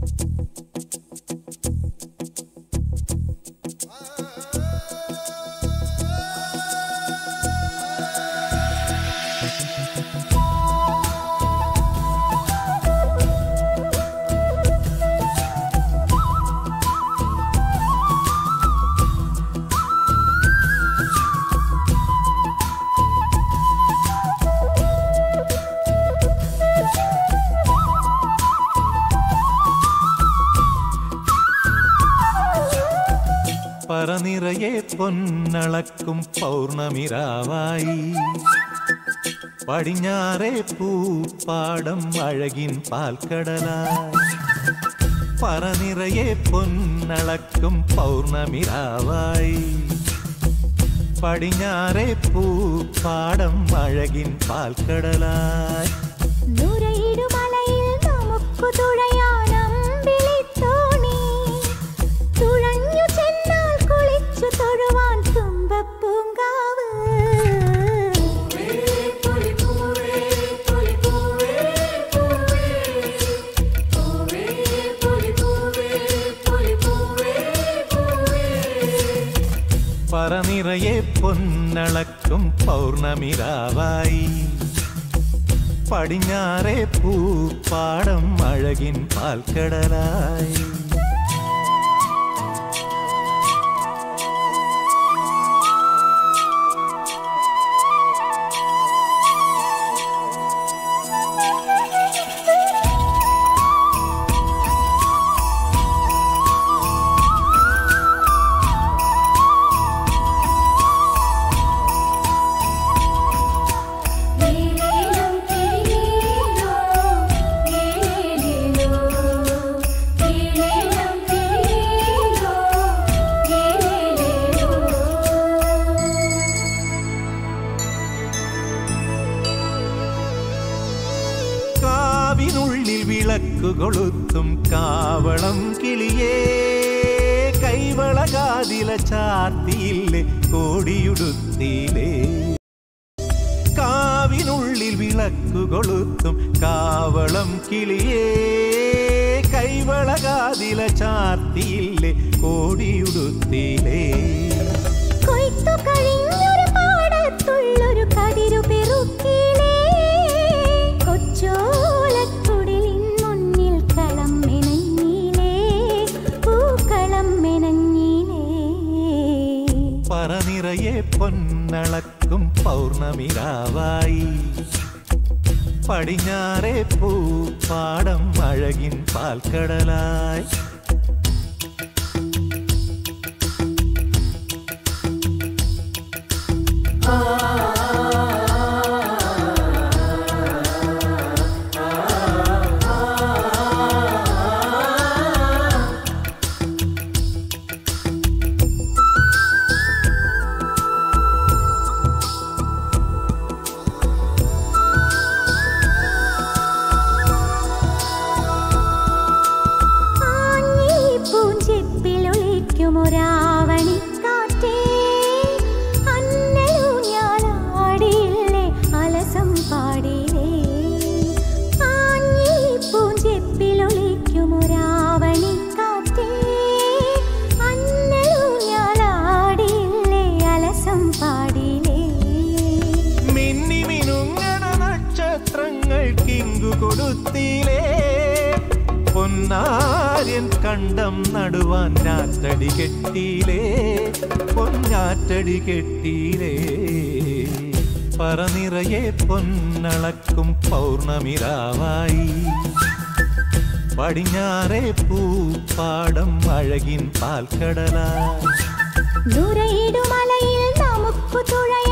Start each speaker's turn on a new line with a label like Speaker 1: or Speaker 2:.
Speaker 1: പറനിറയെ പൊന്നളക്കും പൗർണമിരാവായി പടിഞ്ഞാറേ പൂപ്പാടം അഴകിൻ പാൽക്കടലായി പറനിറയെ പൊന്നളക്കും പൗർണമിരാവായി പടിഞ്ഞാറേ പൂപ്പാടം അഴകിൻ പാൽക്കടലായി
Speaker 2: നുരയിടുമലയിൽ നമുക്കു തുഴയാനമ്പിളിത്തോണി തുഴഞ്ഞു ചെന്നാൽ കുളിച്ചു തൊഴുവാൻ തുമ്പപ്പൂങ്കാവ്
Speaker 1: പറനിറയെ പൊന്നളക്കും പൗർണമിരാവായി പടിഞ്ഞാറേ പൂപ്പാടം അഴകിൻ പാൽക്കടലായി
Speaker 2: നീലേലം കിളിനീലോ നീലേലോ നീലേലം കിളിനീലോ നീലേലോ
Speaker 1: കാവിനുള്ളിൽ വിളക്കു കൊളുത്തും കാവളം കിളിയേ കൈവളകാതില ചാർത്തിയില്ലേ കോടിയുടുത്തിയിലേ കാവിനുള്ളിൽ വിളക്കു കൊളുത്തും കാവളം കിളിയേ കൈവളകാതില ചാർത്തിയില്ലേ കോടിയുടുത്തിയിലേ
Speaker 2: കൊയ്ത്തു കഴിഞ്ഞൊരു പാടത്തുള്ളൊരു കതിരു പെറുക്കിലേ കൊച്ചോലക്കുടിലിൻ മുന്നിൽ കളം മെനഞ്ഞിലേ പൂക്കളം മെനഞ്ഞിലേ
Speaker 1: പറനിറയെ പൊന്നളക്കും പൗർണമിരാവായി പടിഞ്ഞാറേ പൂപ്പാടം അഴകിൻ പാൽക്കടലായി
Speaker 2: ആഞ്ഞി പൂഞ്ചെപ്പിലൊളിക്കുമൊരാവണിക്കാറ്റേ അന്നലൂഞ്ഞാലാടിയില്ലേ അലസം പാടിയില്ലേ ആഞ്ഞി പൂഞ്ചെപ്പിലൊളിക്കുമൊരാവണിക്കാറ്റേ അന്നലൂഞ്ഞാലാടിയില്ലേ അലസം പാടിയില്ലേ
Speaker 1: മിന്നി മിനുങ്ങണ നക്ഷത്രങ്ങൾ കിങ്കു കൊടുത്തിലേ പൊന്നാര്യൻ കണ്ടം നടുവാൻ ഞാറ്റടി കെട്ടിയിലേ പൊന്നാറ്റടി കെട്ടിയിലേ പറനിറയെ പൊന്നളക്കും പൗർണമിരാവായി പടിഞ്ഞാറേ പൂപ്പാടം അഴകിൻ പാൽക്കടലായി
Speaker 2: നുരയിടുമലയിൽ നമുക്കു തുഴയാൻ